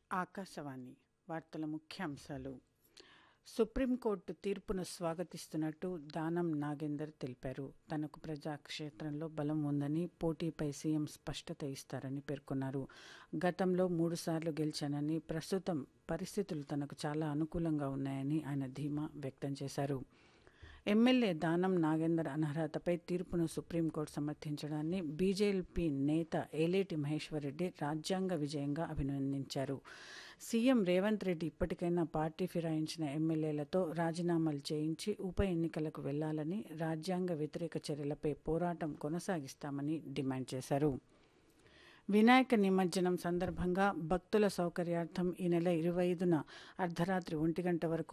ఆకాశవాణి వార్తల ముఖ్యాంశాలు సుప్రీంకోర్టు తీర్పును స్వాగతిస్తున్నట్టు దానం నాగేందర్ తెలిపారు తనకు ప్రజాక్షేత్రంలో బలం ఉందని పోటీపై సీఎం స్పష్టత ఇస్తారని పేర్కొన్నారు గతంలో మూడుసార్లు గెలిచానని ప్రస్తుతం పరిస్థితులు తనకు చాలా అనుకూలంగా ఉన్నాయని ఆయన ధీమా వ్యక్తం చేశారు ఎమ్మెల్యే దానం నాగేందర్ అనర్హతపై తీర్పును సుప్రీంకోర్టు సమర్థించడాన్ని బీజేపీ నేత ఏలేటి మహేశ్వరరెడ్డి రాజ్యాంగ విజయంగా అభినందించారు సీఎం రేవంత్ రెడ్డి ఇప్పటికైనా పార్టీ ఫిరాయించిన ఎమ్మెల్యేలతో రాజీనామాలు చేయించి ఉప ఎన్నికలకు వెళ్లాలని రాజ్యాంగ వ్యతిరేక చర్యలపై పోరాటం కొనసాగిస్తామని డిమాండ్ చేశారు వినాయక నిమజ్జనం సందర్భంగా భక్తుల సౌకర్యార్థం ఈ నెల ఇరవై ఐదున అర్ధరాత్రి ఒంటి గంట వరకు